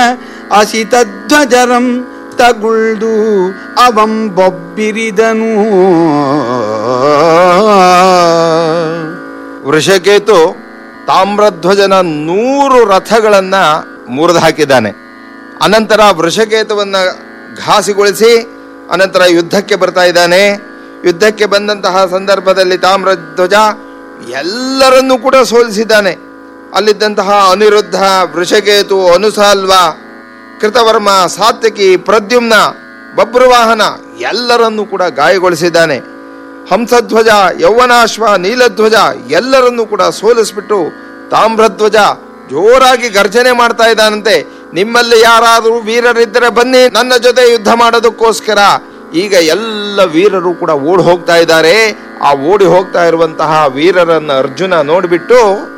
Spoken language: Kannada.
ಅಸಿತಧ್ವಜರಂ ತಗುಳ್ದು ಅವಂ ಬೊಬ್ಬಿರಿದನು ವೃಷಕೇತು ತಾಮ್ರಧ್ವಜನ ನೂರು ರಥಗಳನ್ನ ಮುರಿದು ಹಾಕಿದ್ದಾನೆ ಅನಂತರ ವೃಷಕೇತುವನ್ನ ಘಾಸಿಗೊಳಿಸಿ ಅನಂತರ ಯುದ್ಧಕ್ಕೆ ಬರ್ತಾ ಇದ್ದಾನೆ ಯುದ್ಧಕ್ಕೆ ಬಂದಂತಹ ಸಂದರ್ಭದಲ್ಲಿ ತಾಮ್ರಧ್ವಜ ಎಲ್ಲರನ್ನೂ ಕೂಡ ಸೋಲಿಸಿದ್ದಾನೆ ಅಲ್ಲಿದ್ದಂತಹ ಅನಿರುದ್ಧ ವೃಷಕೇತು ಅನುಸಾಲ್ವ ಕೃತವರ್ಮ ಸಾತ್ವಿಕಿ ಪ್ರದ್ಯುಮ್ನ ಬಬ್ರುವಾಹನ ಎಲ್ಲರನ್ನೂ ಕೂಡ ಗಾಯಗೊಳಿಸಿದ್ದಾನೆ ಹಂಸಧ್ವಜ ಯೌವನಾಶ್ವ ನೀಲಧ್ವಜ ಎಲ್ಲರನ್ನೂ ಕೂಡ ಸೋಲಿಸ್ಬಿಟ್ಟು ತಾಮ್ರಧ್ವಜ ಜೋರಾಗಿ ಗರ್ಜನೆ ಮಾಡ್ತಾ ಇದ್ದಾನಂತೆ ನಿಮ್ಮಲ್ಲಿ ಯಾರಾದರೂ ವೀರರಿದ್ದರೆ ಬನ್ನಿ ನನ್ನ ಜೊತೆ ಯುದ್ಧ ಮಾಡೋದಕ್ಕೋಸ್ಕರ ಈಗ ಎಲ್ಲ ವೀರರು ಕೂಡ ಓಡಿ ಹೋಗ್ತಾ ಇದ್ದಾರೆ ಆ ಓಡಿ ಹೋಗ್ತಾ ಇರುವಂತಹ ವೀರರನ್ನ ಅರ್ಜುನ ನೋಡಿಬಿಟ್ಟು